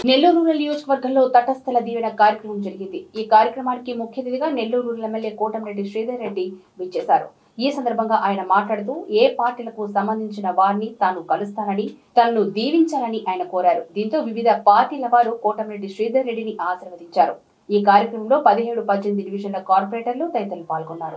Nellore rural నియోజకవర్గంలో తటస్థల దీవెన కార్యక్రమం జరిగింది ఈ కార్యక్రమానికి ముఖ్య అతిథిగా నెల్లూరు రూరల్ ఎమ్మెల్యే కోటంరెడ్డి శ్రీధర్ రెడ్డి విచ్చేశారు ఈ సందర్భంగా ఆయన మాట్లాడుతూ ఏ పార్టీలకు సంబంధించిన వారిని తాను కలుస్తానని తనను దీవించాలని ఆయన కోరారు దీంతో వివిధ పార్టీల వారు కోటంరెడ్డి శ్రీధర్ రెడ్డిని ఆశీర్వదించారు ఈ కార్యక్రమంలో పదిహేడు పద్దెనిమిది డివిజన్ల కార్పొరేటర్లు తదితరులు పాల్గొన్నారు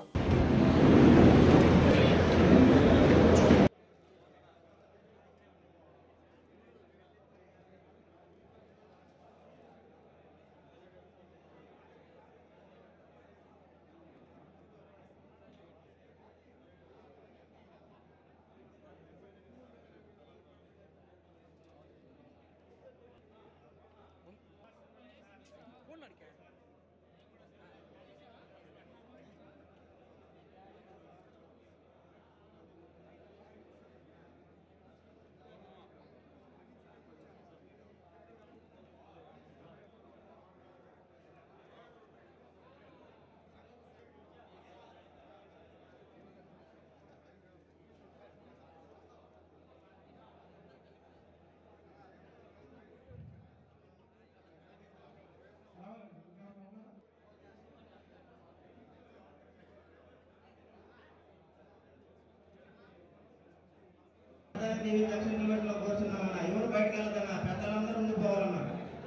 టీవీ లక్ష కిలోమీటర్లో కూర్చున్నామన్న ఎవరు బయటకు వెళ్తామన్నా పెద్దలందరూ ఉండిపోవాలన్నా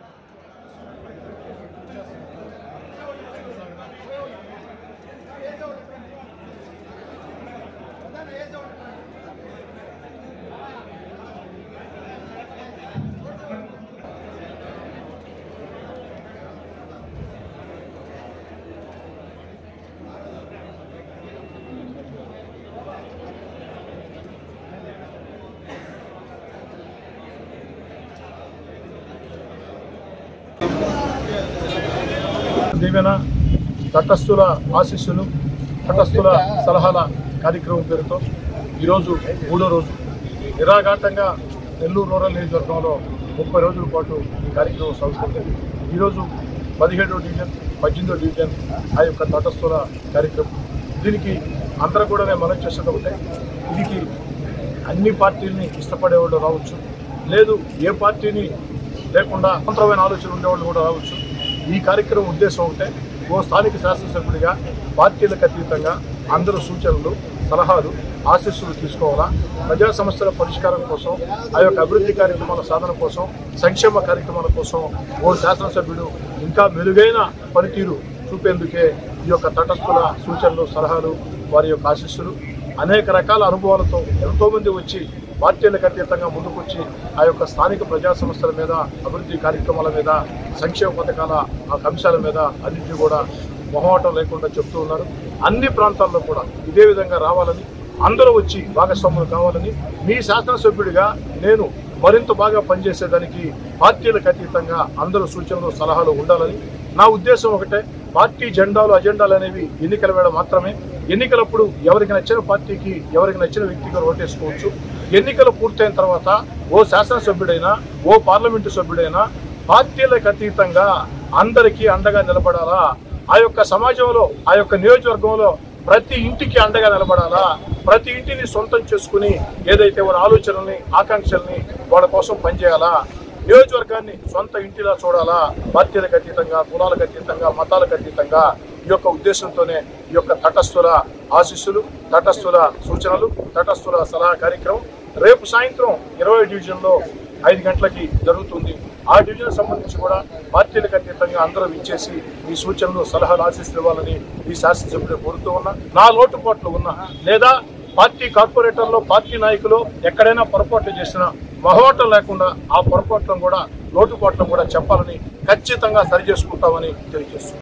దీవెన తటస్థుల ఆశీస్సులు తటస్థుల సలహాల కార్యక్రమం పేరుతో ఈరోజు మూడో రోజు నిరాఘాటంగా నెల్లూరు రూరల్ నియోజకవర్గంలో ముప్పై రోజుల పాటు ఈ కార్యక్రమం సాగుతుంది ఈరోజు పదిహేడో డివిజన్ పద్దెనిమిదో డివిజన్ ఆ యొక్క తటస్థుల కార్యక్రమం దీనికి అందరూ కూడా నేను మనం చేసేది ఒకటే దీనికి అన్ని పార్టీలని ఇష్టపడేవాళ్ళు రావచ్చు లేదు ఏ పార్టీని లేకుండా స్వతంత్రమైన ఆలోచన ఉండేవాళ్ళు కూడా రావచ్చు ఈ కార్యక్రమం ఉద్దేశం ఒకటే ఓ స్థానిక శాసనసభ్యుడిగా పార్టీలకు అతీతంగా అందరూ సూచనలు సలహాలు ఆశీస్సులు తీసుకోవాలా ప్రజా సమస్యల పరిష్కారం కోసం ఆ యొక్క అభివృద్ధి కార్యక్రమాల సాధన కోసం సంక్షేమ కార్యక్రమాల కోసం ఓ శాసనసభ్యుడు ఇంకా మెరుగైన పనితీరు చూపేందుకే ఈ యొక్క తటస్థుల సూచనలు సలహాలు వారి యొక్క ఆశీస్సులు అనేక రకాల అనుభవాలతో ఎంతోమంది వచ్చి పార్టీలకు అతీతంగా ముందుకొచ్చి ఆ యొక్క స్థానిక ప్రజా సమస్యల మీద అభివృద్ధి కార్యక్రమాల మీద సంక్షేమ పథకాల ఆ అంశాల మీద అన్నింటినీ కూడా మొహమాటం లేకుండా చెప్తూ ఉన్నారు అన్ని ప్రాంతాల్లో కూడా ఇదే విధంగా రావాలని అందరూ వచ్చి భాగస్వాములు కావాలని మీ శాసనసభ్యుడిగా నేను మరింత బాగా పనిచేసేదానికి పార్టీలకు అతీతంగా అందరూ సూచనలు సలహాలు ఉండాలని నా ఉద్దేశం ఒకటే పార్టీ జెండాలు అజెండాలు అనేవి ఎన్నికల వేళ మాత్రమే ఎన్నికలప్పుడు ఎవరికి నచ్చిన పార్టీకి ఎవరికి నచ్చిన వ్యక్తిగా ఓటేసుకోవచ్చు ఎన్నికలు పూర్తయిన తర్వాత ఓ శాసనసభ్యుడైనా ఓ పార్లమెంటు సభ్యుడైనా పార్టీలకు అతీతంగా అందరికీ అండగా నిలబడాలా ఆ యొక్క సమాజంలో ఆ యొక్క నియోజకవర్గంలో ప్రతి ఇంటికి అండగా నిలబడాలా ప్రతి ఇంటిని సొంతం చేసుకుని ఏదైతే వారి ఆలోచనల్ని ఆకాంక్షల్ని వాళ్ళ కోసం పనిచేయాలా నియోజకవర్గాన్ని సొంత ఇంటిలా చూడాలా పార్టీలకు అతీతంగా కులాలకు అతీతంగా మతాలకు అతీతంగా ఈ యొక్క ఉద్దేశంతోనే ఈ యొక్క తటస్థుల ఆశీస్సులు తటస్థుల సూచనలు తటస్థుల సలహా కార్యక్రమం రేపు సాయంత్రం ఇరవై డివిజన్లో ఐదు గంటలకి జరుగుతుంది ఆ డివిజన్ సంబంధించి కూడా పార్టీలకు అతీతంగా అందరూ ఇచ్చేసి ఈ సూచనలు సలహాలు ఆశిస్తూ ఇవ్వాలని ఈ శాసనసభ్యుడు కోరుతూ ఉన్నా నా లోటుపాట్లు ఉన్నా లేదా పార్టీ కార్పొరేటర్లో పార్టీ నాయకులు ఎక్కడైనా పొరపాట్లు చేసినా మొహమాటం లేకుండా ఆ పొరపాట్లను కూడా లోటుపాట్లను కూడా చెప్పాలని ఖచ్చితంగా సరి చేసుకుంటామని తెలియజేస్తున్నాను